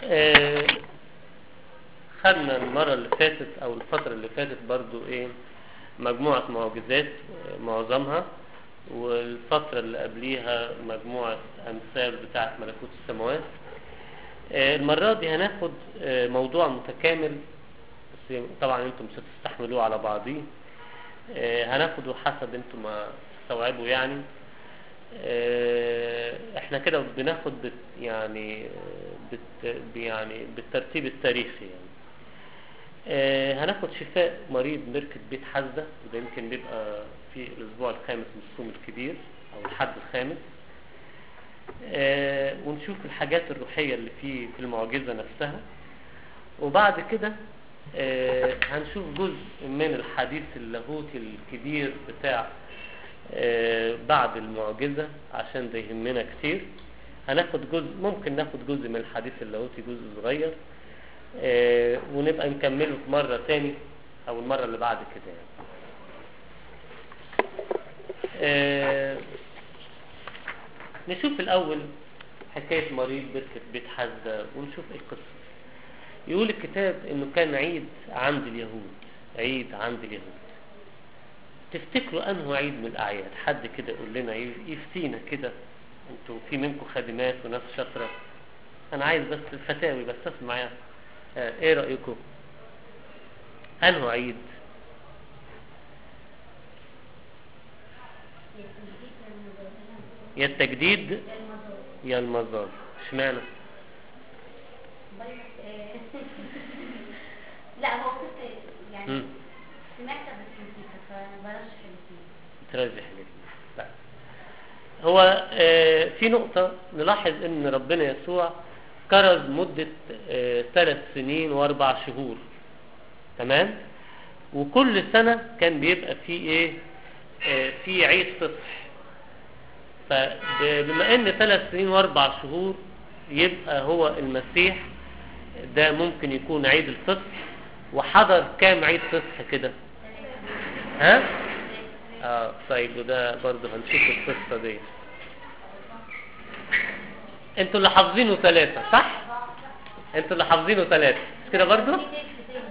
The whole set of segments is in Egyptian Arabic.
آه، خدنا المرة اللي فاتت او الفترة اللي فاتت برضو ايه مجموعة معجزات آه، معظمها والفترة اللي قبليها مجموعة امثال بتاعة ملكوت السماوات آه، المرة دي هناخد آه، موضوع متكامل بس طبعا انتم مش هتستحملوه على بعضيه آه، هناخده حسب انتم ما تستوعبوا يعني آه، احنا كده بناخد بت يعني آه، بت يعني بالترتيب التاريخي يعني آه، هناخد شفاء مريض بركة بيت حزة وده يمكن بيبقى في الأسبوع الخامس من الصوم الكبير أو الحد الخامس آه، ونشوف الحاجات الروحية اللي في في المعجزة نفسها وبعد كده آه، هنشوف جزء من الحديث اللاهوتي الكبير بتاع آه، بعد المعجزة عشان ده يهمنا كتير هناخد جزء ممكن ناخد جزء من الحديث اللاهوتي جزء صغير آه، ونبقى نكمله في مرة تاني أو المرة اللي بعد كده يعني. آه، نشوف الأول حكاية مريض بركة بيت حزة ونشوف ايه القصة يقول الكتاب انه كان عيد عند اليهود عيد عند اليهود تفتكروا انه عيد من الاعياد حد كده يقول لنا يفتينا كده انتوا في منكم خادمات وناس شاطره انا عايز بس فتاوي بس اسمع آه ايه رايكم انه عيد يا التجديد يا المزار اشمعنى لا هو كنت يعني مم. سمعت بس نسيتها فبرشح الاثنين ترجح الاثنين لا هو آه، في نقطة نلاحظ ان ربنا يسوع كرز مدة آه، ثلاث سنين واربع شهور تمام وكل سنة كان بيبقى في ايه آه، في عيد فصح فبما ان ثلاث سنين واربع شهور يبقى هو المسيح ده ممكن يكون عيد الفصح وحضر كام عيد فصح كده ها اه طيب وده برضه هنشوف القصه دي انتوا اللي حافظينه ثلاثة صح انتوا اللي حافظينه ثلاثة مش كده برضه في تكست تاني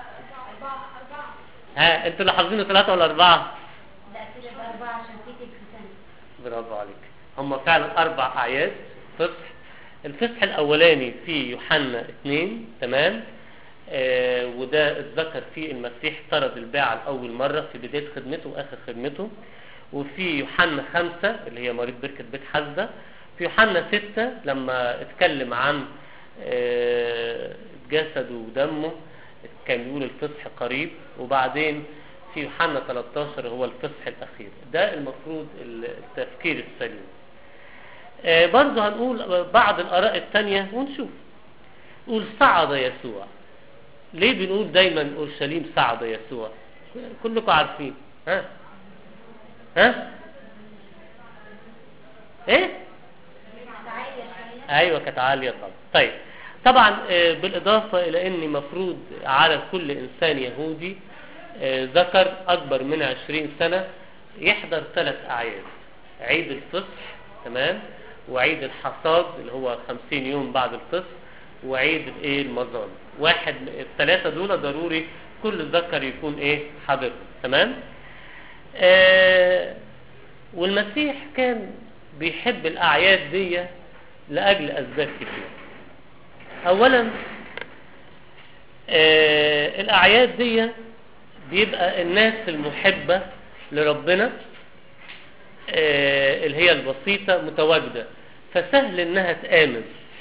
ها انتوا اللي حافظينه ثلاثة ولا أربعة لا كده بقى أربعة عشان في تكست تاني برافو عليك هم فعلا أربع أعياد فصح الفصح الأولاني في يوحنا اثنين تمام آه وده اتذكر فيه المسيح طرد الباعة لأول مرة في بداية خدمته وآخر خدمته وفي يوحنا خمسة اللي هي مريض بركة بيت حزة في يوحنا ستة لما اتكلم عن آه جسده ودمه كان بيقول الفصح قريب وبعدين في يوحنا 13 هو الفصح الأخير ده المفروض التفكير السليم آه برضه هنقول بعض الآراء التانية ونشوف قول صعد يسوع ليه بنقول دايما اورشليم صعد يسوع كلكم عارفين ها ها ايه عالية شوية ايوه كانت عاليه طبعا طيب طبعا آه، بالاضافه الى ان مفروض على كل انسان يهودي آه، ذكر اكبر من 20 سنه يحضر ثلاث اعياد عيد الفصح تمام وعيد الحصاد اللي هو 50 يوم بعد الفصح وعيد الايه المظال واحد الثلاثه دول ضروري كل ذكر يكون ايه حاضر تمام آه والمسيح كان بيحب الاعياد دي لاجل اسباب كتير اولا آه الاعياد دي بيبقى الناس المحبه لربنا آه اللي هي البسيطه متواجده فسهل انها تامن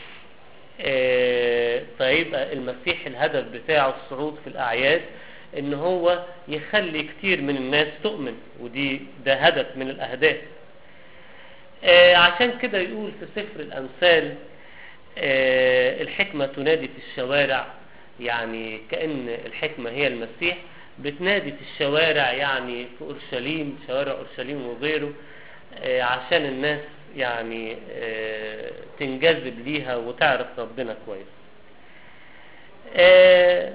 آه، فيبقى المسيح الهدف بتاعه الصعود في الأعياد إن هو يخلي كتير من الناس تؤمن ودي ده هدف من الأهداف آه، عشان كده يقول في سفر الأمثال آه، الحكمة تنادي في الشوارع يعني كأن الحكمة هي المسيح بتنادي في الشوارع يعني في أورشليم شوارع أورشليم وغيره آه، عشان الناس يعني آه، تنجذب ليها وتعرف ربنا كويس آه،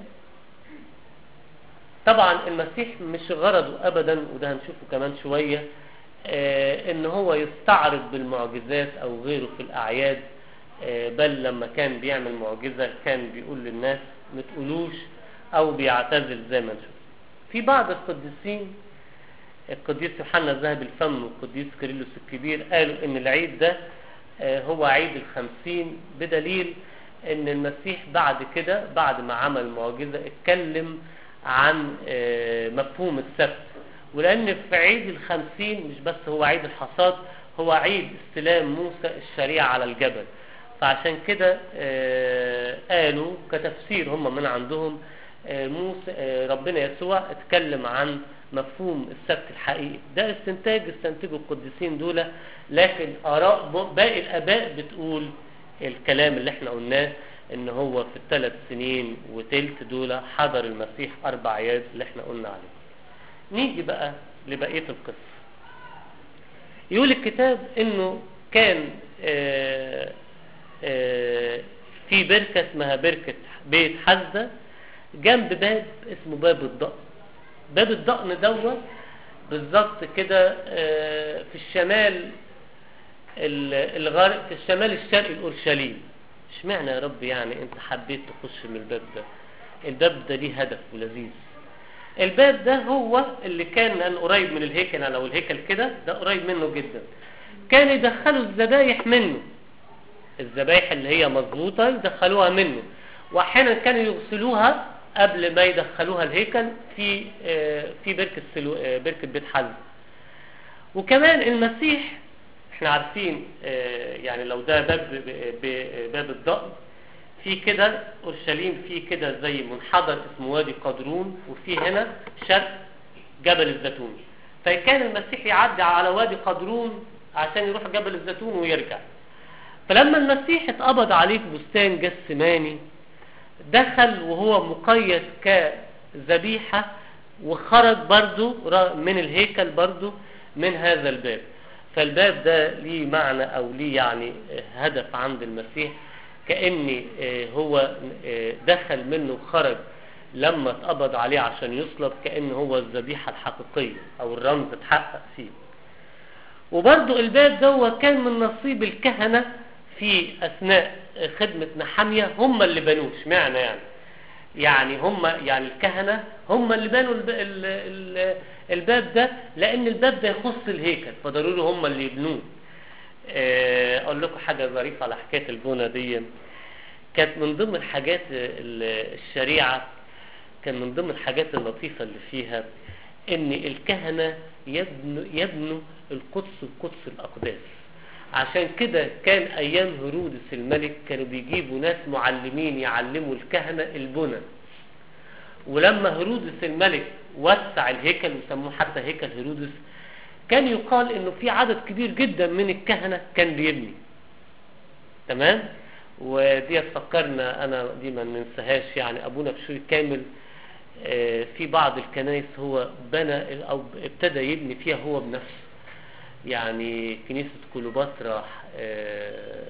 طبعا المسيح مش غرضه ابدا وده هنشوفه كمان شويه آه، ان هو يستعرض بالمعجزات او غيره في الاعياد آه، بل لما كان بيعمل معجزة كان بيقول للناس ما تقولوش أو بيعتزل زي ما نشوف في بعض القديسين القديس يوحنا ذهب الفم والقديس كيرلس الكبير قالوا ان العيد ده آه، هو عيد الخمسين بدليل ان المسيح بعد كده بعد ما عمل معجزة اتكلم عن آه، مفهوم السبت ولان في عيد الخمسين مش بس هو عيد الحصاد هو عيد استلام موسى الشريعة على الجبل فعشان كده آه، قالوا كتفسير هم من عندهم آه، موسى آه، ربنا يسوع اتكلم عن مفهوم السبت الحقيقي ده استنتاج استنتجه القديسين دول لكن اراء ب- باقي الاباء بتقول الكلام اللي احنا قلناه ان هو في الثلاث سنين وتلت دول حضر المسيح اربع اياد اللي احنا قلنا عليه نيجي بقى لبقيه القصه يقول الكتاب انه كان آه، آه، في بركه اسمها بركه بيت حزه جنب باب اسمه باب الضأن باب الضأن دوت بالظبط كده آه، في الشمال ال- الغرب في الشمال الشرقي الاورشليم اشمعنى يا رب يعني انت حبيت تخش من الباب ده الباب ده ليه هدف ولذيذ الباب ده هو اللي كان لأن قريب من الهيكل لو الهيكل كده ده قريب منه جدا كان يدخلوا الذبايح منه الذبايح اللي هي مظبوطة يدخلوها منه واحيانا كانوا يغسلوها قبل ما يدخلوها الهيكل في آه، في بركة سلو آه، بركة بيت حزم وكمان المسيح احنا عارفين آه، يعني لو ده باب ب- ب- باب الضأن في كده اورشليم في كده زي منحدر اسمه وادي قدرون وفي هنا شرق جبل الزيتون فكان المسيح يعدي على وادي قدرون عشان يروح جبل الزيتون ويرجع فلما المسيح اتقبض عليه في بستان جسماني دخل وهو مقيد كذبيحة وخرج برضو را- من الهيكل برضو من هذا الباب فالباب ده ليه معنى او ليه يعني هدف عند المسيح كأن آه، هو آه، دخل منه وخرج لما اتقبض عليه عشان يصلب كأن هو الذبيحة الحقيقية او الرمز اتحقق فيه وبرضو الباب ده كان من نصيب الكهنة في أثناء خدمة نحامية هم اللي بنوه اشمعنى يعني يعني هم يعني الكهنة هم اللي بنوا الب- ال- ال- الباب ده لأن الباب ده يخص الهيكل فضروري هم اللي يبنوه آه، أقول لكم حاجة ظريفة على حكاية البنى دي كانت من ضمن الحاجات ال- الشريعة كان من ضمن الحاجات اللطيفة اللي فيها ان الكهنة يبنوا, يبنوا القدس القدس الأقداس عشان كده كان أيام هرودس الملك كانوا بيجيبوا ناس معلمين يعلموا الكهنة البنى ولما هرودس الملك وسع الهيكل وسموه حتى هيكل هرودس كان يقال انه في عدد كبير جدا من الكهنة كان بيبني تمام ودي فكرنا انا دي ما ننساهاش يعني ابونا بشوي كامل آه، في بعض الكنائس هو بنى او ابتدى يبني فيها هو بنفسه يعني كنيسة كليوباترا آه،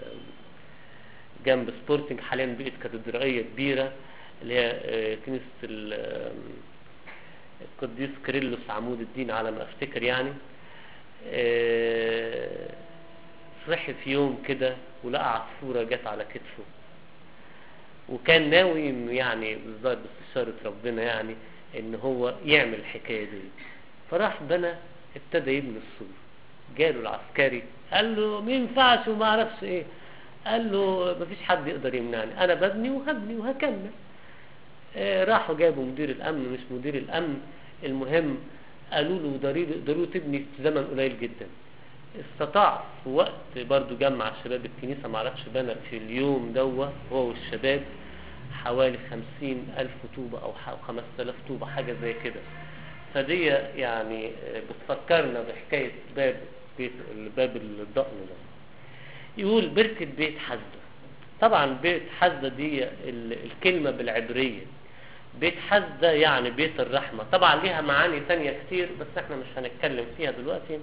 جنب سبورتنج حاليا بقت كاتدرائية كبيرة اللي هي آه، كنيسة ال- آه، القديس كيرلس عمود الدين على ما افتكر يعني آه، صحي في يوم كده ولقى عصفورة جت على كتفه وكان ناوي انه يعني بالظبط باستشارة ربنا يعني ان هو يعمل الحكاية دي فراح بنى ابتدى يبني السور جاله العسكري قال له ما ينفعش وما اعرفش ايه قال له ما فيش حد يقدر يمنعني انا ببني وهبني وهكمل آه، راحوا جابوا مدير الامن مش مدير الامن المهم قالوا له ضروري ضروري تبني في زمن قليل جدا استطاع في وقت برضو جمع شباب الكنيسة معرفش بنى في اليوم دوا هو والشباب حوالي خمسين ألف طوبة أو ح- خمسة آلاف طوبة حاجة زي كده فدي يعني آه، بتفكرنا بحكاية باب بيت باب الضأن ده يقول بركة بيت حزة طبعا بيت حزة دي ال- الكلمة بالعبرية بيت حزة يعني بيت الرحمة طبعا ليها معاني تانية كتير بس احنا مش هنتكلم فيها دلوقتي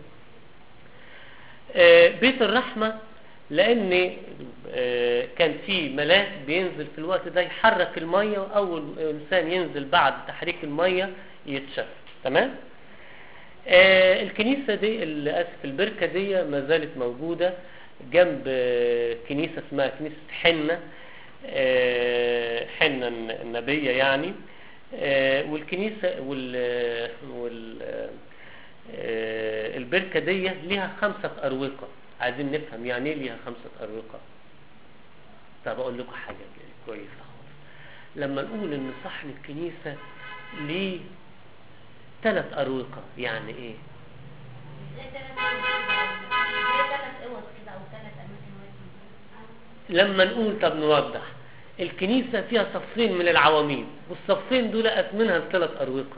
آه، بيت الرحمة لأن آه، كان في ملاك بينزل في الوقت ده يحرك المية وأول إنسان ينزل بعد تحريك المية يتشف تمام؟ آه، الكنيسة دي اللي أسف البركة دي ما زالت موجودة جنب آه، كنيسة اسمها كنيسة حنة آه، حنة النبية يعني آه، والكنيسة وال وال آه، البركة دي ليها خمسة أروقة عايزين نفهم يعني ايه ليها خمسة أروقة طب أقول لكم حاجة كويسة خالص لما نقول إن صحن الكنيسة ليه ثلاث أروقة يعني إيه؟ زي ثلاث زي ثلاث اوض كده او ثلاث اماكن واقفين لما نقول طب نوضح الكنيسة فيها صفين من العواميد والصفين دول أثمنها ثلاث أروقة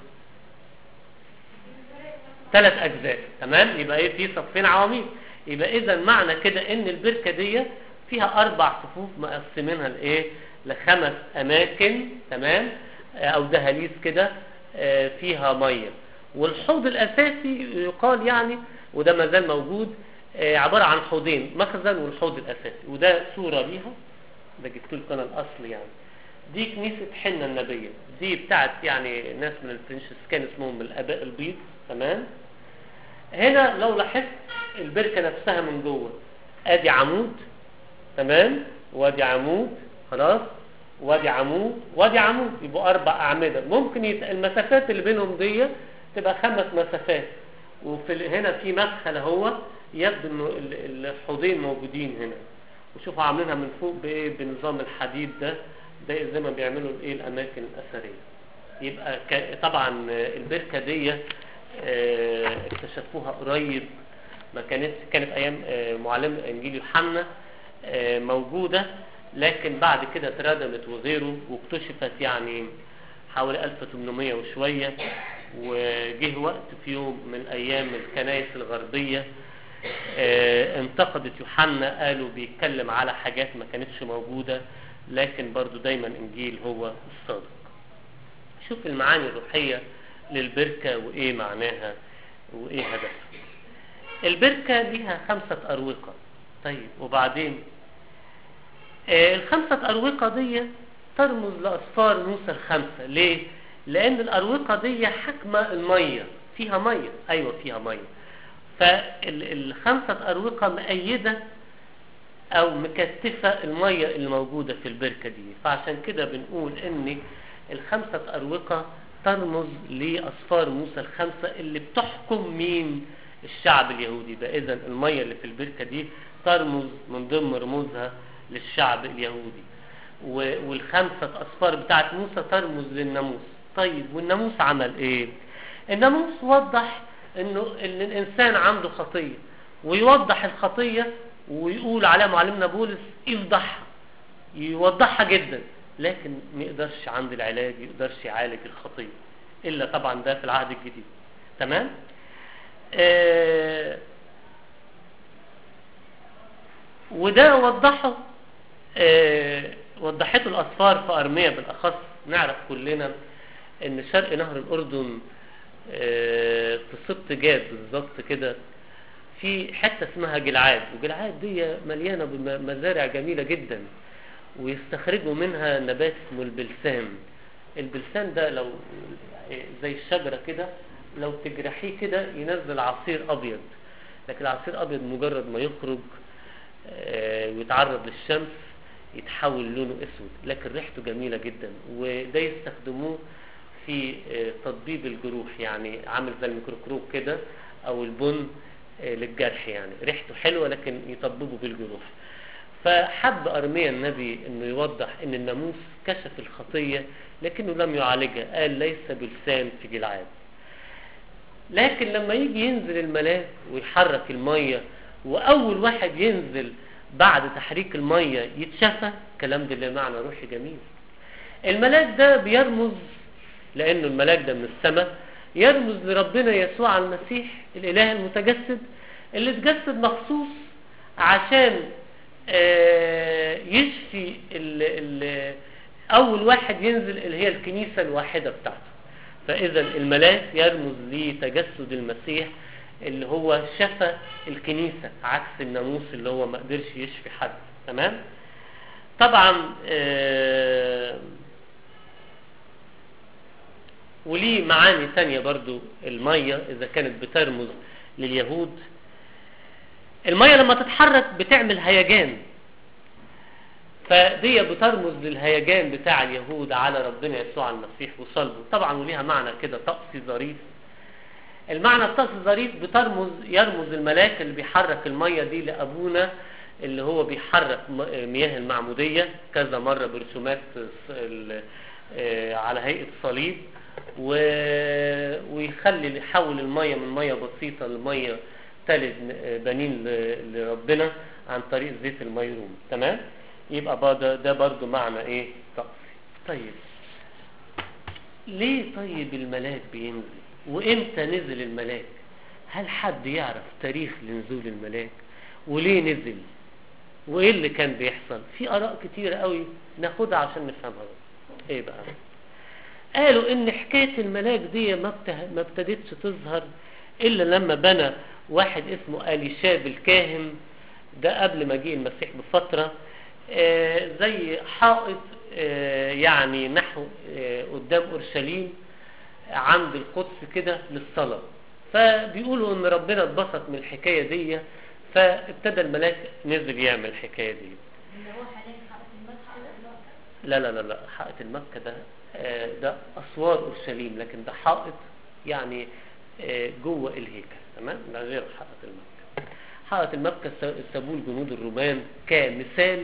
ثلاث أجزاء تمام يبقى إيه في صفين عواميد يبقى إذا معنى كده إن البركة دي فيها أربع صفوف مقسمينها لإيه لخمس أماكن تمام آه، أو دهاليز كده آه، فيها مية والحوض الأساسي يقال يعني وده ما زال موجود آه، عبارة عن حوضين مخزن والحوض الأساسي وده صورة ليها ده جبت لكم انا الاصل يعني دي كنيسة حنة النبية دي بتاعت يعني ناس من الفرنسيسكان اسمهم الاباء البيض تمام هنا لو لاحظت البركة نفسها من جوه ادي عمود تمام وادي عمود خلاص وادي عمود وادي عمود يبقوا اربع اعمدة ممكن يت... المسافات اللي بينهم دي تبقى خمس مسافات وفي ال- هنا في مدخل اهو يبدو انه ال- الحوضين موجودين هنا وشوفوا عاملينها من فوق بايه بنظام الحديد ده ده زي ما بيعملوا الايه الاماكن الاثريه يبقى ك- طبعا البركه دي آه، اكتشفوها قريب ما كانت كانت ايام آه، معلم انجيل يوحنا آه، موجوده لكن بعد كده اتردمت وغيره واكتشفت يعني حوالي 1800 وشويه وجه وقت في يوم من ايام الكنائس الغربيه آه، انتقدت يوحنا قالوا بيتكلم على حاجات ما كانتش موجودة لكن برضو دايما انجيل هو الصادق شوف المعاني الروحية للبركة وايه معناها وايه هدفها البركة ليها خمسة أروقة طيب وبعدين آه، الخمسة أروقة دي ترمز لأصفار موسى الخمسة ليه؟ لأن الأروقة دي حكمة المية فيها مية أيوة فيها مية فالخمسة أروقة مأيدة أو مكتفة المية اللي موجودة في البركة دي فعشان كده بنقول إن الخمسة أروقة ترمز لأصفار موسى الخمسة اللي بتحكم مين الشعب اليهودي بقى إذا المية اللي في البركة دي ترمز من ضمن رموزها للشعب اليهودي و- والخمسة أصفار بتاعت موسى ترمز للناموس طيب والناموس عمل إيه الناموس وضح انه ان الانسان عنده خطيه ويوضح الخطيه ويقول عليها معلمنا بولس يفضحها يوضحها جدا لكن ما يقدرش عند العلاج يقدرش يعالج الخطيه الا طبعا ده في العهد الجديد تمام آه وده وضحه آه وضحته الاصفار في ارميا بالاخص نعرف كلنا ان شرق نهر الاردن آه، في سبط جاد بالظبط كده في حته اسمها جلعاد وجلعاد دي مليانه بمزارع جميله جدا ويستخرجوا منها نبات اسمه البلسان البلسان ده لو زي الشجره كده لو تجرحيه كده ينزل عصير ابيض لكن العصير الابيض مجرد ما يخرج آه، ويتعرض للشمس يتحول لونه اسود لكن ريحته جميله جدا وده يستخدموه في آه، تطبيب الجروح يعني عامل زي الميكروكروب كده او البن آه، للجرح يعني ريحته حلوه لكن يطببوا بالجروح فحب ارميا النبي انه يوضح ان الناموس كشف الخطيه لكنه لم يعالجها قال ليس بلسان في جلعاد لكن لما يجي ينزل الملاك ويحرك الميه واول واحد ينزل بعد تحريك الميه يتشفى كلام ده له معنى روحي جميل الملاك ده بيرمز لانه الملاك ده من السماء يرمز لربنا يسوع المسيح الاله المتجسد اللي اتجسد مخصوص عشان آه، يشفي ال ال اول واحد ينزل اللي هي الكنيسه الواحده بتاعته فاذا الملاك يرمز لتجسد المسيح اللي هو شفى الكنيسه عكس الناموس اللي هو ما قدرش يشفي حد تمام طبعا آه، وليه معاني تانية برضو المية إذا كانت بترمز لليهود الميه لما تتحرك بتعمل هيجان فدي بترمز للهيجان بتاع اليهود على ربنا يسوع المسيح وصلبه طبعا وليها معنى كده طقسي ظريف المعنى الطقسي الظريف بترمز يرمز الملاك اللي بيحرك الميه دي لابونا اللي هو بيحرك م- مياه المعموديه كذا مره برسومات الص- ال- آه، على هيئه صليب و- ويخلي يحول الميه من ميه بسيطه لميه تلد آه، بنين ل- لربنا عن طريق زيت الميرون تمام يبقى بقى ده, ده برضو معنى ايه طقسي طيب ليه طيب الملاك بينزل وامتى نزل الملاك هل حد يعرف تاريخ لنزول الملاك وليه نزل وايه اللي كان بيحصل في اراء كتيره قوي ناخدها عشان نفهمها بس. ايه بقى قالوا ان حكايه الملاك دي ما بته- ما ابتدتش تظهر الا لما بنى واحد اسمه اليشاب الكاهن ده قبل مجيء المسيح بفتره آه، زي حائط آه، يعني نحو آه، قدام اورشليم عند القدس كده للصلاه فبيقولوا ان ربنا اتبسط من الحكايه دي فابتدى الملاك نزل يعمل الحكايه دي اللي هو حاليا حائط المسح اللي هو لا لا لا لا حائط المكة ده آه، ده أسوار أورشليم لكن ده حائط يعني آه، جوه الهيكل تمام ده غير حائط المكة حائط المكة س- سابوه الجنود الرومان كمثال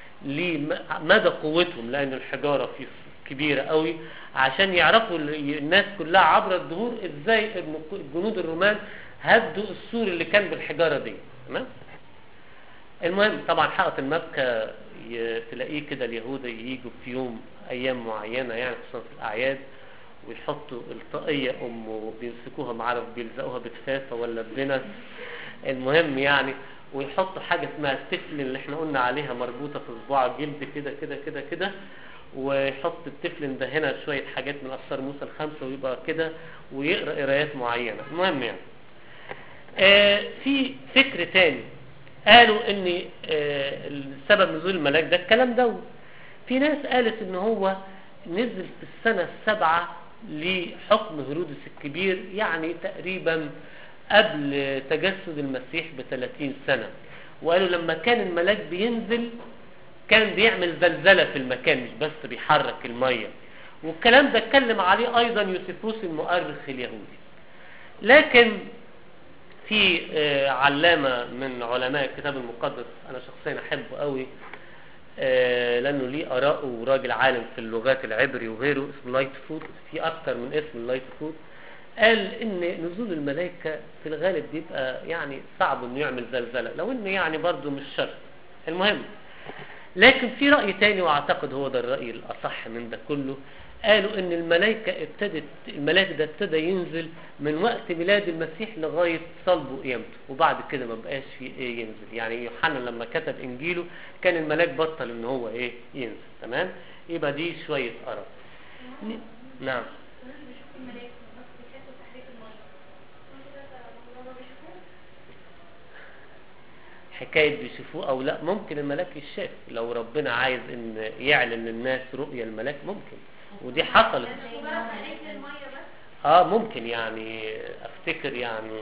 لمدى قوتهم لأن الحجارة فيه كبيرة قوي عشان يعرفوا ال- الناس كلها عبر الدهور ازاي الم- الجنود الرومان هدوا السور اللي كان بالحجارة دي تمام المهم طبعا حائط المكة ي- تلاقيه كده اليهود يجوا في يوم ايام معينة يعني خصوصا في الاعياد ويحطوا الطاقية ام بيمسكوها معرف بيلزقوها بكفافة ولا ببنس المهم يعني ويحطوا حاجة اسمها التفل اللي احنا قلنا عليها مربوطة في صباع الجلد كده كده كده كده ويحط التفل ده هنا شوية حاجات من أسرار موسى الخمسة ويبقى كده ويقرأ قرايات معينة المهم يعني آه، في فكر تاني قالوا ان آه، السبب نزول الملاك ده الكلام ده في ناس قالت ان هو نزل في السنة السابعة لحكم هيرودس الكبير يعني تقريبا قبل تجسد المسيح ب 30 سنة وقالوا لما كان الملاك بينزل كان بيعمل زلزلة في المكان مش بس بيحرك المية والكلام ده اتكلم عليه ايضا يوسفوس المؤرخ اليهودي لكن في آه، علامة من علماء الكتاب المقدس أنا شخصيا أحبه قوي آه، لأنه ليه آراء وراجل عالم في اللغات العبري وغيره اسمه لايت فود في أكتر من اسم لايت فود قال إن نزول الملائكة في الغالب بيبقى يعني صعب إنه يعمل زلزلة لو إنه يعني برضه مش شرط المهم لكن في رأي تاني واعتقد هو ده الرأي الأصح من ده كله قالوا ان الملائكة ابتدت الملاك ده ابتدى ينزل من وقت ميلاد المسيح لغاية صلبه قيامته وبعد كده ما بقاش في ايه ينزل يعني يوحنا لما كتب انجيله كان الملاك بطل ان هو ايه ينزل تمام يبقى دي شوية آراء ن- نعم حكاية بيشوفوه أو لا ممكن الملاك يشاف لو ربنا عايز إن يعلن للناس رؤية الملاك ممكن ودي حصلت اه ممكن يعني افتكر يعني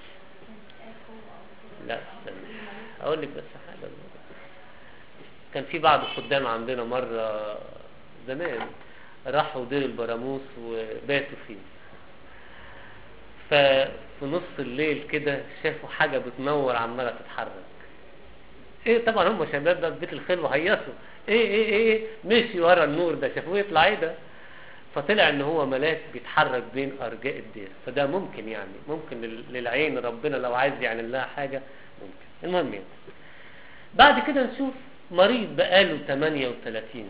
لا استنى اقول لك بس حاجه كان في بعض الخدام عندنا مره زمان راحوا دير البراموس وباتوا فيه ففي نص الليل كده شافوا حاجه بتنور عماله تتحرك ايه طبعا هم شباب بقى في بيت الخير وهيصوا ايه ايه ايه مشي ورا النور ده شافوه يطلع ايه ده فطلع ان هو ملاك بيتحرك بين ارجاء الدير فده ممكن يعني ممكن لل- للعين ربنا لو عايز يعلن لها حاجه ممكن المهم يعني بعد كده نشوف مريض بقاله 38 سنه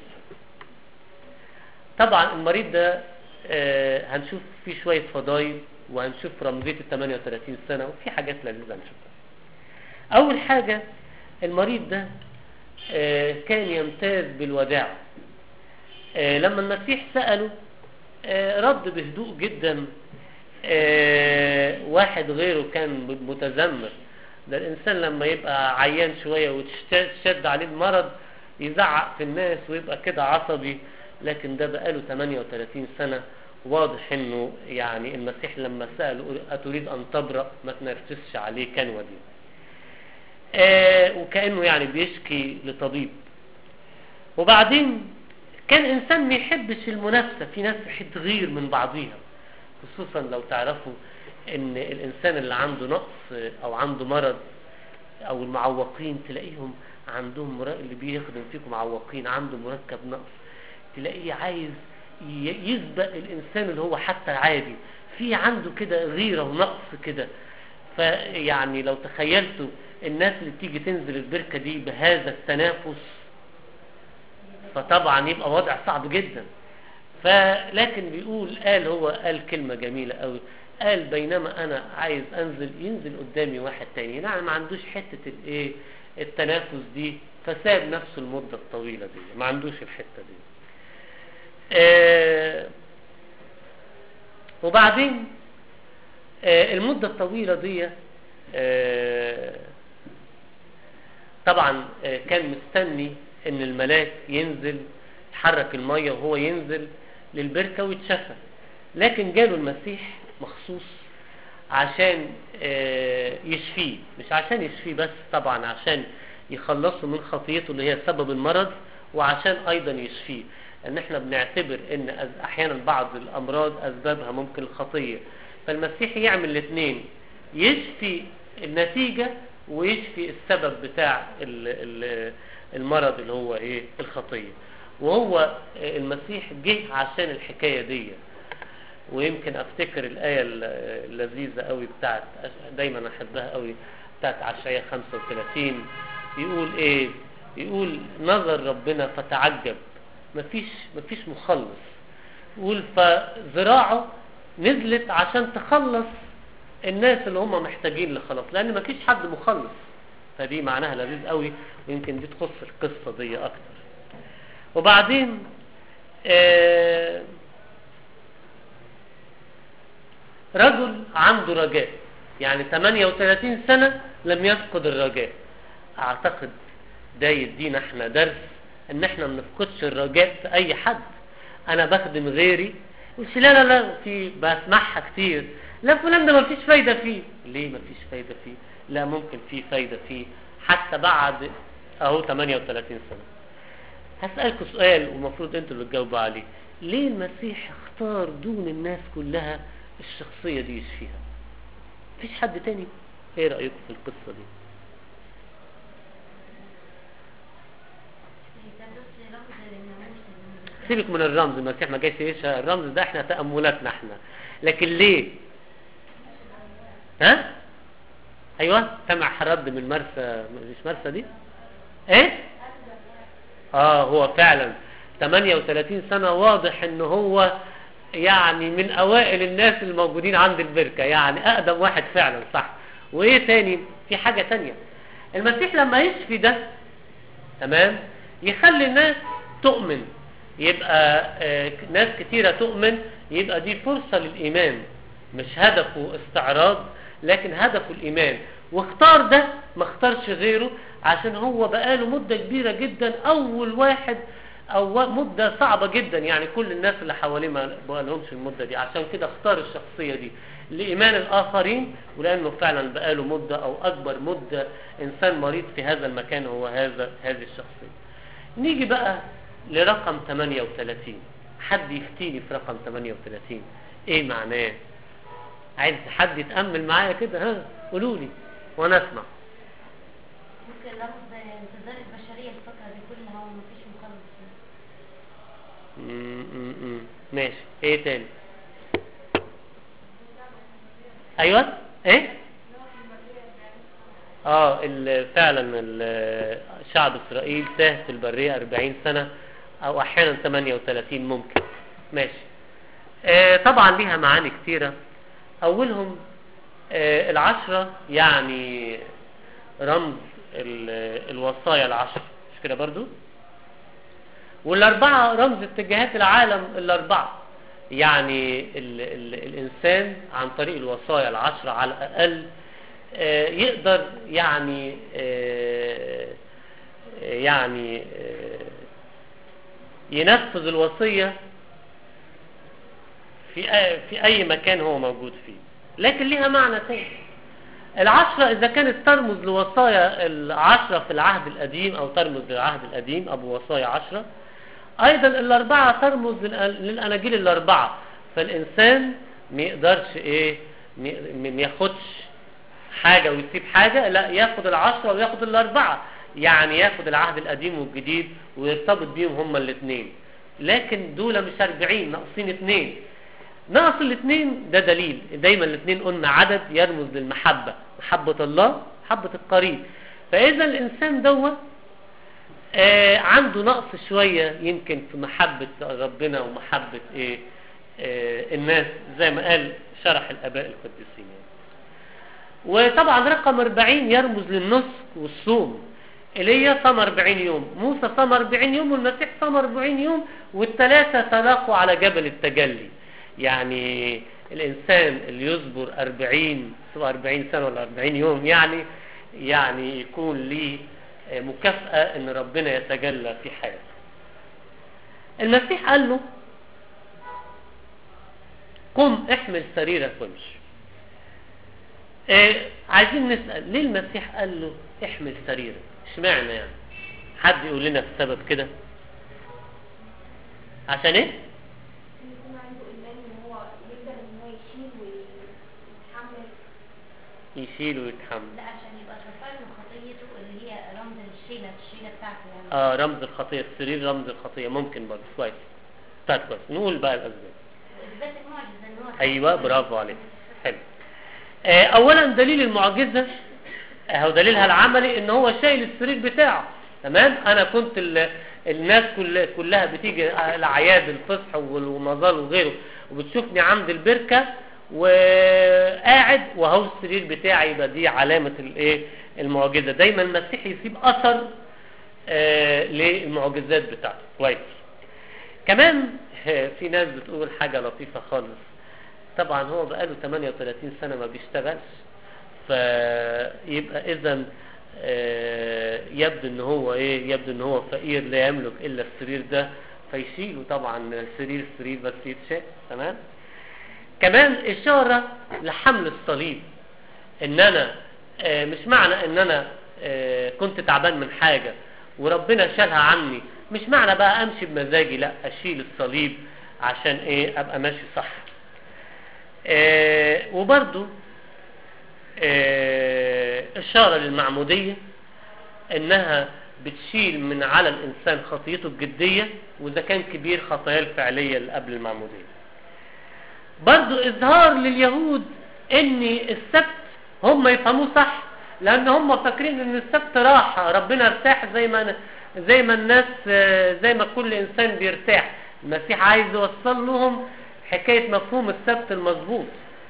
طبعا المريض ده آه هنشوف فيه شويه فضايل وهنشوف رمزيه ال 38 سنه وفي حاجات لذيذه هنشوفها اول حاجه المريض ده آه كان يمتاز بالوداع آه، لما المسيح سأله آه، رد بهدوء جدا آه، واحد غيره كان متذمر ده الإنسان لما يبقى عيان شوية وتشد عليه المرض يزعق في الناس ويبقى كده عصبي لكن ده بقاله 38 سنة واضح انه يعني المسيح لما سأله أتريد أن تبرأ ما تنرفزش عليه كان ودي آه وكأنه يعني بيشكي لطبيب وبعدين كان إنسان ما يحبش المنافسة في ناس تحب تغير من بعضيها خصوصا لو تعرفوا ان الانسان اللي عنده نقص او عنده مرض او المعوقين تلاقيهم عندهم مرا... اللي بيخدم فيكم معوقين عنده مركب نقص تلاقيه عايز ي- يسبق الانسان اللي هو حتى عادي في عنده كده غيرة ونقص كده فيعني لو تخيلتوا الناس اللي بتيجي تنزل البركة دي بهذا التنافس فطبعا يبقى وضع صعب جدا فلكن بيقول قال هو قال كلمة جميلة قوي قال بينما انا عايز انزل ينزل قدامي واحد تاني يعني ما عندوش حتة الايه التنافس دي فساب نفسه المدة الطويلة دي ما عندوش الحتة دي آه وبعدين آه المدة الطويلة دي آه طبعا آه كان مستني ان الملاك ينزل يحرك المية وهو ينزل للبركة ويتشفى لكن جاله المسيح مخصوص عشان آه يشفيه مش عشان يشفيه بس طبعا عشان يخلصه من خطيته اللي هي سبب المرض وعشان ايضا يشفيه ان احنا بنعتبر ان أز- احيانا بعض الامراض اسبابها ممكن الخطية فالمسيح يعمل الاثنين يشفي النتيجة ويشفي السبب بتاع ال- ال- المرض اللي هو ايه الخطية وهو آه، المسيح جه عشان الحكاية دي ويمكن افتكر الآية ال- اللذيذة قوي بتاعت دايما احبها قوي بتاعت عشاية 35 يقول ايه يقول نظر ربنا فتعجب مفيش مفيش مخلص يقول فذراعه نزلت عشان تخلص الناس اللي هم محتاجين لخلاص لان مفيش حد مخلص فدي معناها لذيذ قوي ويمكن دي تخص القصة دي اكتر وبعدين آه رجل عنده رجاء يعني 38 سنة لم يفقد الرجاء اعتقد ده يدينا احنا درس ان احنا ما نفقدش الرجاء في اي حد انا بخدم غيري قلت لا لا لا في بسمعها كتير لا فلان ده ما فيش فايدة فيه ليه ما فيش فايدة فيه لا ممكن في فايدة فيه حتى بعد اهو 38 سنة هسألكوا سؤال والمفروض انتوا اللي تجاوبوا عليه ليه المسيح اختار دون الناس كلها الشخصية دي يشفيها مفيش حد تاني ايه رأيكم في القصة دي كان بس رمز للناموس سيبك من الرمز المسيح ما جاش يشفى الرمز ده احنا تأملاتنا احنا لكن ليه ها ايوه سمع حرد من مرسى مش مرسى دي ايه اه هو فعلا 38 سنة واضح ان هو يعني من اوائل الناس الموجودين عند البركة يعني اقدم واحد فعلا صح وايه تاني في حاجة تانية المسيح لما يشفي ده تمام يخلي الناس تؤمن يبقى آه ناس كتيرة تؤمن يبقى دي فرصة للإيمان مش هدفه استعراض لكن هدفه الإيمان واختار ده ما اختارش غيره عشان هو بقاله مدة كبيرة جدا أول واحد أو مدة صعبة جدا يعني كل الناس اللي حواليه ما بقالهمش المدة دي عشان كده اختار الشخصية دي لإيمان الآخرين ولأنه فعلا بقاله مدة أو أكبر مدة إنسان مريض في هذا المكان هو هذا هذه الشخصية نيجي بقى لرقم 38 حد يفتيني في رقم 38 ايه معناه عايز حد يتأمل معايا كده ها قولوا لي وانا اسمع ممكن رمز انتظار البشرية الفترة دي كلها ومفيش مخلص م- م- م. ماشي ايه تاني ايوه ايه اه ال- فعلا ال- شعب اسرائيل تاه في البرية 40 سنة او احيانا 38 ممكن ماشي آه طبعا ليها معاني كتيرة اولهم آه العشرة يعني رمز ال- الوصايا العشر مش كده برضو والاربعة رمز اتجاهات العالم الاربعة يعني ال ال الانسان عن طريق الوصايا العشرة على الاقل آه، يقدر يعني آه، يعني آه، ينفذ الوصية في أي- في اي مكان هو موجود فيه لكن ليها معنى تاني العشرة إذا كانت ترمز لوصايا العشرة في العهد القديم أو ترمز للعهد القديم أبو وصايا عشرة أيضا الأربعة ترمز للأ- للأناجيل الأربعة فالإنسان ما يقدرش إيه ما ما ياخدش حاجة ويسيب حاجة لا ياخد العشرة وياخد الأربعة يعني ياخد العهد القديم والجديد ويرتبط بيهم هما الاثنين لكن دول مش 40 ناقصين اثنين ناقص الاثنين ده دليل دايما الاثنين قلنا عدد يرمز للمحبة محبة الله محبة القريب فإذا الإنسان دوت آه عنده نقص شوية يمكن في محبة ربنا ومحبة إيه آه الناس زي ما قال شرح الآباء القديسين يعني. وطبعا رقم 40 يرمز للنسك والصوم ايليا صام 40 يوم موسى صام 40 يوم والمسيح صام 40 يوم والثلاثة تلاقوا على جبل التجلي يعني الإنسان اللي يصبر 40 سواء 40 سنة ولا 40 يوم يعني يعني يكون ليه مكافأة إن ربنا يتجلى في حياته المسيح قال له قم احمل سريرك وامشي آه عايزين نسأل ليه المسيح قال له احمل سريرك اشمعنى يعني حد يقول لنا السبب كده عشان ايه يكون عنده إيمان إن هو يقدر إن هو يشيل ويتحمل يشيل ويتحمل لا عشان يبقى غفار له خطيته اللي هي رمز الشيلة الشيلة بتاعته يعني اه رمز الخطية السرير رمز الخطية ممكن برضه كويس طيب كويس نقول بقى الأسباب وإثبات المعجزة إن هو ايوه برافو عليك حلو آه اولا دليل المعجزه اهو دليلها العملي ان هو شايل السرير بتاعه تمام انا كنت ال... الناس كل... كلها بتيجي الاعياد الفصح والمظال وغيره وبتشوفني عند البركه وقاعد وهو السرير بتاعي يبقى دي علامه الايه المعجزه دايما المسيح يسيب اثر آه للمعجزات بتاعته كويس كمان في ناس بتقول حاجه لطيفه خالص طبعا هو بقاله 38 سنة ما بيشتغلش فيبقى اذا يبدو ان هو ايه يبدو ان هو فقير لا يملك الا السرير ده فيشيله طبعا سرير سرير بس يتشال تمام كمان اشارة لحمل الصليب ان انا آه، مش معنى ان انا آه، كنت تعبان من حاجة وربنا شالها عني مش معنى بقى امشي بمزاجي لا اشيل الصليب عشان ايه ابقى ماشي صح آه وبرضو آه اشارة للمعمودية انها بتشيل من على الانسان خطيته الجدية واذا كان كبير خطاياه الفعلية اللي قبل المعمودية برضو اظهار لليهود ان السبت هم يفهموه صح لان هم فاكرين ان السبت راحة ربنا ارتاح زي ما زي ما الناس آه، زي ما كل انسان بيرتاح المسيح عايز يوصل لهم حكاية مفهوم السبت المظبوط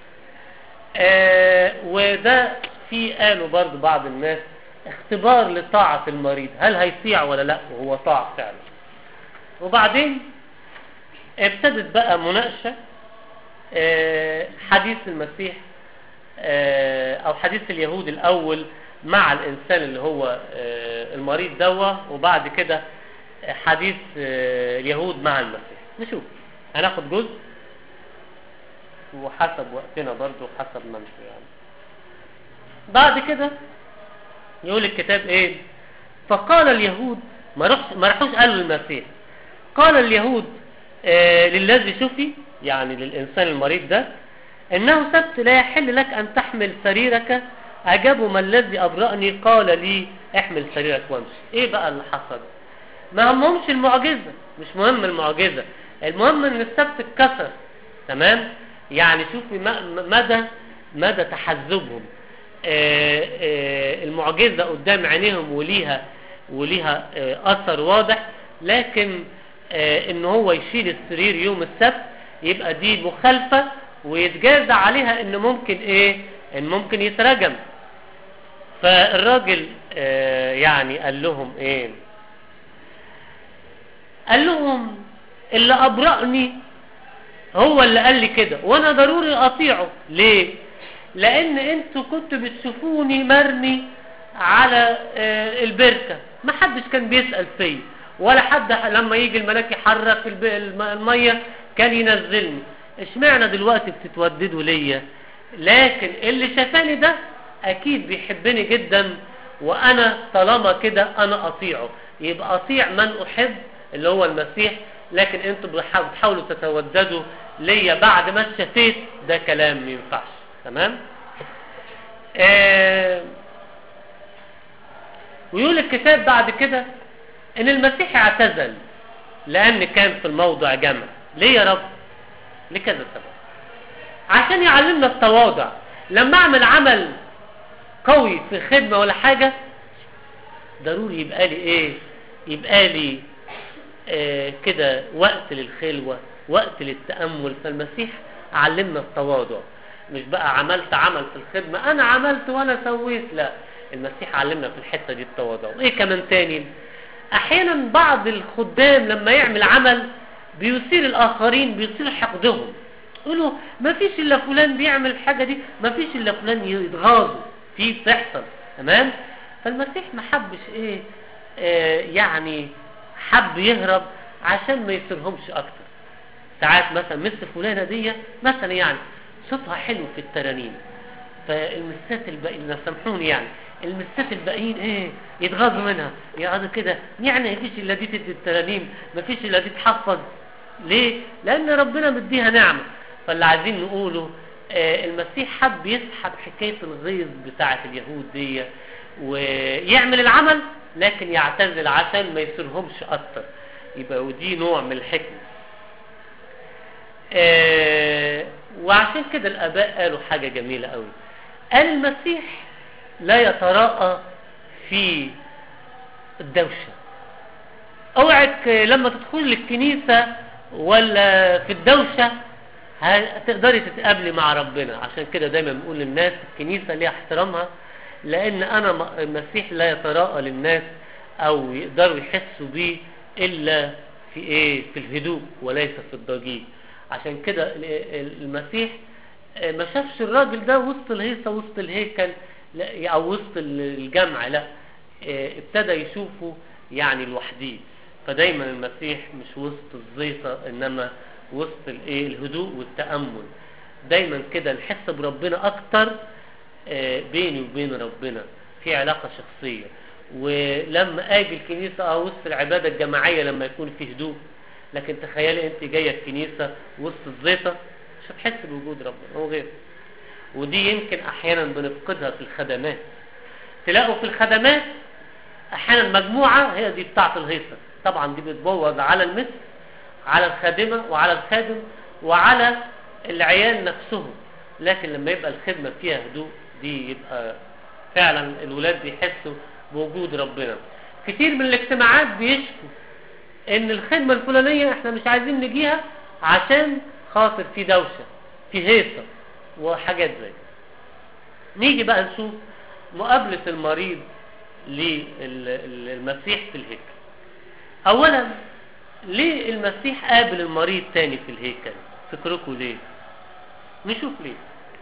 آه وده في قالوا برضو بعض الناس اختبار لطاعة المريض هل هيطيع ولا لا وهو طاع فعلا وبعدين ابتدت بقى مناقشة آه حديث المسيح آه او حديث اليهود الاول مع الانسان اللي هو آه المريض دوا وبعد كده حديث آه اليهود مع المسيح نشوف هناخد جزء وحسب وقتنا برضو حسب ما انتوا يعني بعد كده يقول الكتاب ايه فقال اليهود ما رحش ما راحوش قالوا للمسيح قال اليهود آه للذي شفي يعني للانسان المريض ده انه سبت لا يحل لك ان تحمل سريرك اجابوا ما الذي ابرأني قال لي احمل سريرك وامشي ايه بقى اللي حصل ما همهمش المعجزة مش مهم المعجزة المهم ان السبت اتكسر تمام يعني شوفي م- مدى مدى تحزبهم آه، آه، المعجزة قدام عينيهم وليها وليها آه، أثر واضح لكن آه، ان هو يشيل السرير يوم السبت يبقى دي مخالفة ويتجازى عليها ان ممكن ايه ان ممكن يترجم فالراجل آه، يعني قال لهم ايه قال لهم اللي أبرأني هو اللي قال لي كده وانا ضروري اطيعه ليه لان انتوا كنتوا بتشوفوني مرمي على آه، البركة ما حدش كان بيسأل فيا ولا حد لما يجي الملاك يحرك الب- الم- المية كان ينزلني اشمعنى دلوقتي بتتوددوا ليا لكن اللي شافاني ده اكيد بيحبني جدا وانا طالما كده انا اطيعه يبقى اطيع من احب اللي هو المسيح لكن انتوا بتحا- بتحاولوا تتوددوا ليا بعد ما اتشفيت ده كلام ما ينفعش تمام آه ويقول الكتاب بعد كده ان المسيح اعتزل لان كان في الموضع جمع ليه يا رب لكذا سبب عشان يعلمنا التواضع لما اعمل عمل قوي في خدمة ولا حاجة ضروري يبقى لي ايه يبقى لي آه كده وقت للخلوة وقت للتأمل فالمسيح علمنا التواضع مش بقى عملت عمل في الخدمة انا عملت وانا سويت لا المسيح علمنا في الحتة دي التواضع وايه كمان تاني احيانا بعض الخدام لما يعمل عمل بيثير الاخرين بيثير حقدهم يقولوا ما فيش الا فلان بيعمل الحاجة دي ما فيش الا فلان يتغاظوا في بتحصل تمام فالمسيح ما حبش ايه آه يعني حب يهرب عشان ما يصيرهمش اكتر ساعات مثلا مثل فلانة دي مثلا يعني صوتها حلو في الترانيم فالمسات الباقيين سامحوني يعني المسات الباقيين ايه يتغاظوا منها يقعدوا كده يعني مفيش الا دي تدي الترانيم مفيش الا دي تحفظ ليه لان ربنا مديها نعمه فاللي عايزين نقوله آه المسيح حب يسحب حكايه الغيظ بتاعه اليهود دي ويعمل العمل لكن يعتزل عشان ما يصيرهمش اكتر يبقى ودي نوع من الحكمه آه وعشان كده الاباء قالوا حاجه جميله قوي قال المسيح لا يتراءى في الدوشه اوعك لما تدخل الكنيسه ولا في الدوشه هتقدري تتقابلي مع ربنا عشان كده دايما بنقول للناس الكنيسه ليها احترامها لان انا المسيح لا يتراءى للناس او يقدروا يحسوا بيه الا في ايه في الهدوء وليس في الضجيج عشان كده المسيح ما شافش الراجل ده وسط الهيصه وسط الهيكل لا او وسط الجمع لا ابتدى يشوفه يعني لوحديه فدايما المسيح مش وسط الزيطه انما وسط الايه الهدوء والتامل دايما كده نحس بربنا اكتر بيني وبين ربنا في علاقه شخصيه ولما اجي الكنيسه او وسط العباده الجماعيه لما يكون في هدوء لكن تخيلي انت جايه الكنيسه وسط الزيطه مش هتحس بوجود ربنا هو غير ودي يمكن احيانا بنفقدها في الخدمات تلاقوا في الخدمات احيانا مجموعه هي دي بتاعه الهيصه طبعا دي بتبوظ على المثل على الخادمه وعلى الخادم وعلى العيال نفسهم لكن لما يبقى الخدمه فيها هدوء دي يبقى فعلا الولاد بيحسوا بوجود ربنا كتير من الاجتماعات بيشكوا ان الخدمة الفلانية احنا مش عايزين نجيها عشان خاطر في دوشة في هيصة وحاجات زي نيجي بقى نشوف مقابلة المريض للمسيح في الهيكل اولا ليه المسيح قابل المريض تاني في الهيكل فكركم ليه نشوف ليه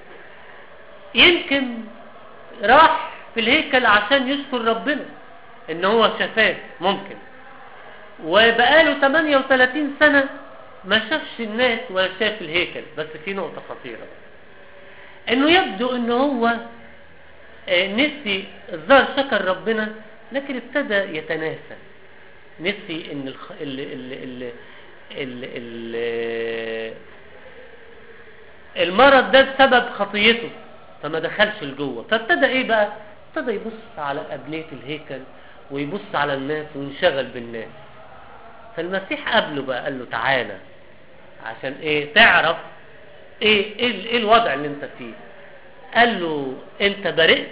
يمكن راح في الهيكل عشان يشكر ربنا ان هو شفاه ممكن وبقاله 38 سنة ما شافش الناس ولا شاف الهيكل بس في نقطة خطيرة انه يبدو ان هو نسي الظاهر شكر ربنا لكن ابتدى يتناسى نسي ان الخ... ال... ال... ال... ال... ال... المرض ده بسبب خطيته فما دخلش لجوه فابتدى ايه بقى ابتدى يبص على أبنية الهيكل ويبص على الناس وينشغل بالناس فالمسيح قابله بقى قال له تعالى عشان ايه تعرف ايه ايه, إيه الوضع اللي انت فيه قال له انت برئت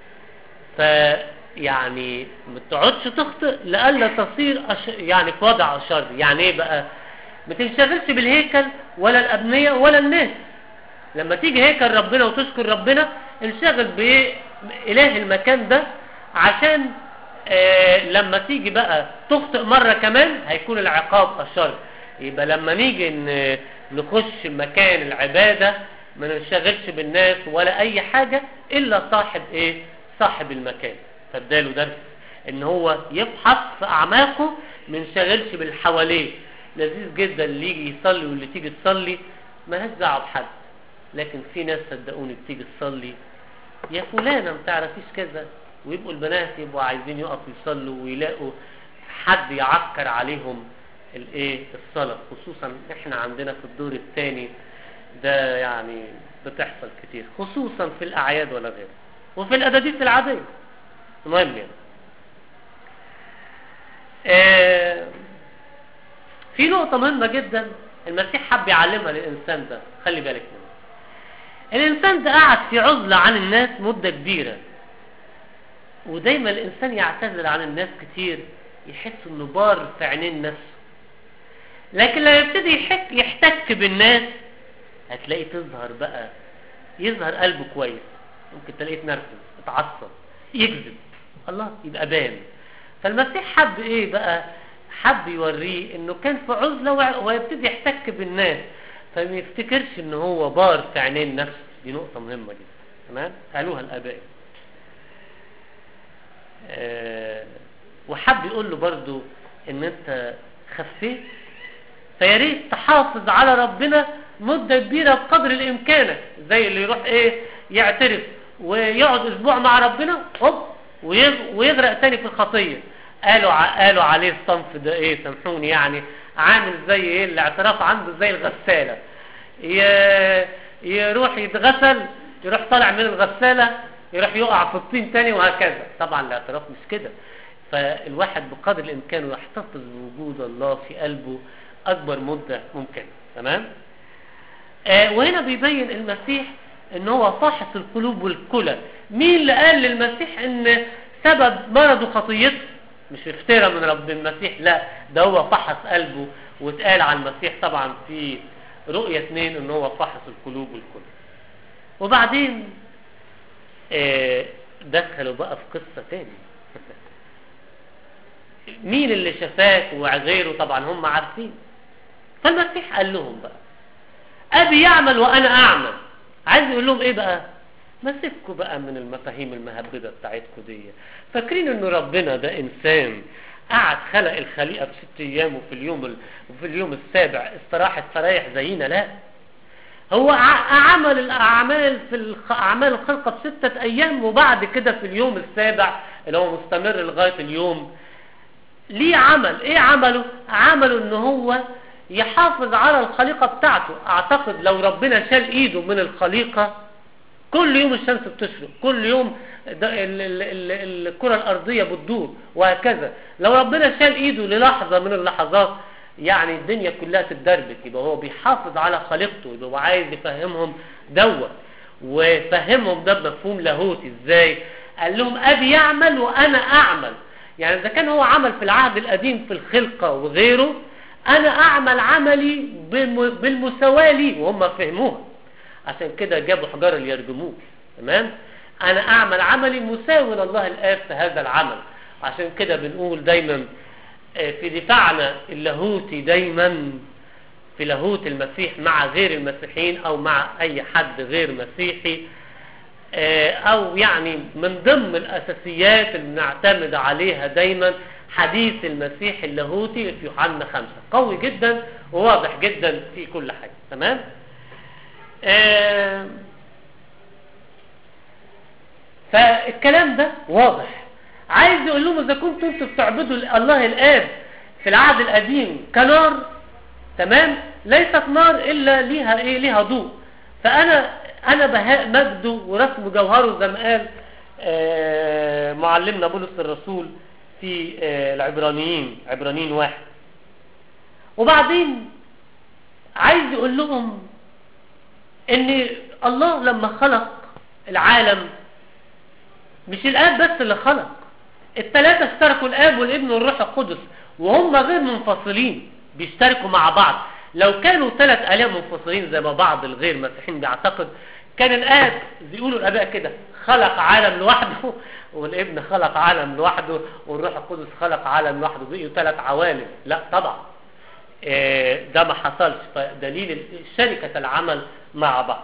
فيعني ما تقعدش تخطئ لألا تصير أش... يعني في وضع أشر يعني ايه بقى ما تنشغلش بالهيكل ولا الأبنية ولا الناس لما تيجي هيكل ربنا وتشكر ربنا انشغل بإله المكان ده عشان آه لما تيجي بقى تخطئ مرة كمان هيكون العقاب أشر يبقى لما نيجي نخش مكان العبادة ما ننشغلش بالناس ولا أي حاجة إلا صاحب إيه صاحب المكان فاداله درس إن هو يفحص في أعماقه ما ينشغلش باللي حواليه لذيذ جدا اللي يجي يصلي واللي تيجي تصلي ما دعوه بحد لكن في ناس صدقوني بتيجي تصلي يا فلانة ما تعرفيش كذا ويبقوا البنات يبقوا عايزين يقفوا يصلوا ويلاقوا حد يعكر عليهم الايه الصلاة خصوصا احنا عندنا في الدور الثاني ده يعني بتحصل كتير خصوصا في الاعياد ولا غيره وفي الاداديس العادية المهم يعني آه في نقطة مهمة جدا المسيح حب يعلمها للإنسان ده خلي بالك منها الإنسان ده قعد في عزلة عن الناس مدة كبيرة ودايما الإنسان يعتزل عن الناس كتير يحس إنه بار في عينين نفسه لكن لما يبتدي يحك يحتك بالناس هتلاقي تظهر بقى يظهر قلبه كويس ممكن تلاقيه اتنرفز اتعصب يكذب الله يبقى بان فالمسيح حب ايه بقى حب يوريه انه كان في عزلة ويبتدي يحتك بالناس فما يفتكرش ان هو بار في عينين نفسه دي نقطة مهمة جدا تمام قالوها الاباء آه وحب يقول له برضو ان انت خفيت فيا ريت تحافظ على ربنا مدة كبيرة بقدر الامكان زي اللي يروح ايه يعترف ويقعد اسبوع مع ربنا هوب ويغرق تاني في الخطية قالوا قالوا عليه الصنف ده ايه سامحوني يعني عامل زي ايه الاعتراف عنده زي الغسالة يروح يتغسل يروح طالع من الغسالة يروح يقع في الطين تاني وهكذا طبعا الاعتراف مش كده فالواحد بقدر الامكان يحتفظ بوجود الله في قلبه اكبر مدة ممكن تمام آه وهنا بيبين المسيح ان هو فاحص القلوب والكلى مين اللي قال للمسيح ان سبب مرضه خطيته مش افترى من رب المسيح لا ده هو فحص قلبه واتقال عن المسيح طبعا في رؤية اثنين ان هو فحص القلوب والكلى وبعدين آه دخلوا بقى في قصة تاني مين اللي شفاك وغيره طبعا هم عارفين فالمسيح قال لهم بقى ابي يعمل وانا اعمل عايز يقول لهم ايه بقى ما سيبكوا بقى من المفاهيم المهببة بتاعتكم دي فاكرين ان ربنا ده انسان قعد خلق الخليقة في ست ايام وفي اليوم ال... وفي اليوم السابع استراحة فريح زينا لا هو عمل الاعمال في الخ... اعمال الخلقة في ستة ايام وبعد كده في اليوم السابع اللي هو مستمر لغاية اليوم ليه عمل ايه عمله عمله ان هو يحافظ على الخليقة بتاعته اعتقد لو ربنا شال ايده من الخليقة كل يوم الشمس بتشرق كل يوم الكرة الارضية بتدور وهكذا لو ربنا شال ايده للحظة من اللحظات يعني الدنيا كلها تتدربك يبقى هو بيحافظ على خليقته يبقى هو عايز يفهمهم دوت وفهمهم ده بمفهوم لاهوتي ازاي قال لهم ابي يعمل وانا اعمل يعني اذا كان هو عمل في العهد القديم في الخلقة وغيره انا اعمل عملي بالمساواة لي وهم فهموها عشان كده جابوا حجار ليرجموه تمام انا اعمل عملي مساوي لله الاب في هذا العمل عشان كده بنقول دايما في دفاعنا اللاهوتي دايما في لاهوت المسيح مع غير المسيحيين او مع اي حد غير مسيحي او يعني من ضمن الاساسيات اللي بنعتمد عليها دايما حديث المسيح اللاهوتي في يوحنا خمسة قوي جدا وواضح جدا في كل حاجة تمام آه فالكلام ده واضح عايز يقول لهم اذا كنتوا انتوا بتعبدوا الله الاب في العهد القديم كنار تمام ليست نار الا ليها ايه ليها ضوء فانا انا بهاء مجده ورسم جوهره زي ما قال آه معلمنا بولس الرسول في آه العبرانيين عبرانيين واحد وبعدين عايز يقول لهم ان الله لما خلق العالم مش الاب بس اللي خلق الثلاثة اشتركوا الاب والابن والروح القدس وهم غير منفصلين بيشتركوا مع بعض لو كانوا ثلاث آلاف منفصلين زي ما بعض الغير مسيحيين بيعتقد كان الاب بيقولوا الاباء كده خلق عالم لوحده والابن خلق عالم لوحده والروح القدس خلق عالم لوحده بقيوا ثلاث عوالم لا طبعا ده ما حصلش فدليل شركة العمل مع بعض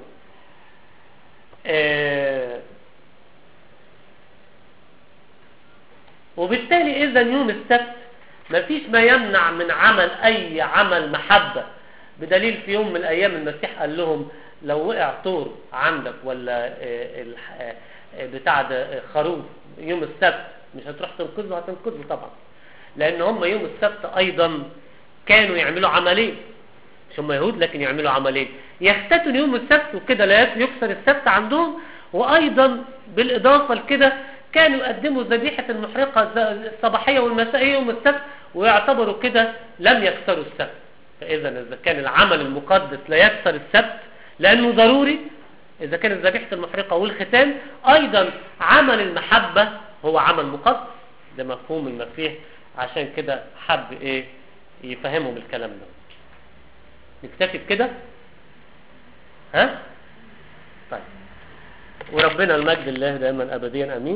وبالتالي اذا يوم السبت ما فيش ما يمنع من عمل اي عمل محبة بدليل في يوم من الايام المسيح قال لهم لو وقع طور عندك ولا آه، الح- آه، آه، بتاع ده آه، خروف يوم السبت مش هتروح تنقذه هتنقذه طبعا لان هم يوم السبت ايضا كانوا يعملوا عملين مش هم يهود لكن يعملوا عملين يختتن يوم السبت وكده لا يكسر السبت عندهم وايضا بالاضافه لكده كانوا يقدموا ذبيحه المحرقه الز- الصباحيه والمسائيه يوم السبت ويعتبروا كده لم يكسروا السبت فاذا اذا كان العمل المقدس لا يكسر السبت لانه ضروري اذا كانت ذبيحه المحرقه والختان ايضا عمل المحبه هو عمل مقدس ده مفهوم المسيح عشان كده حب ايه يفهمهم الكلام ده نكتفي بكده ها طيب وربنا المجد الله دائما ابديا امين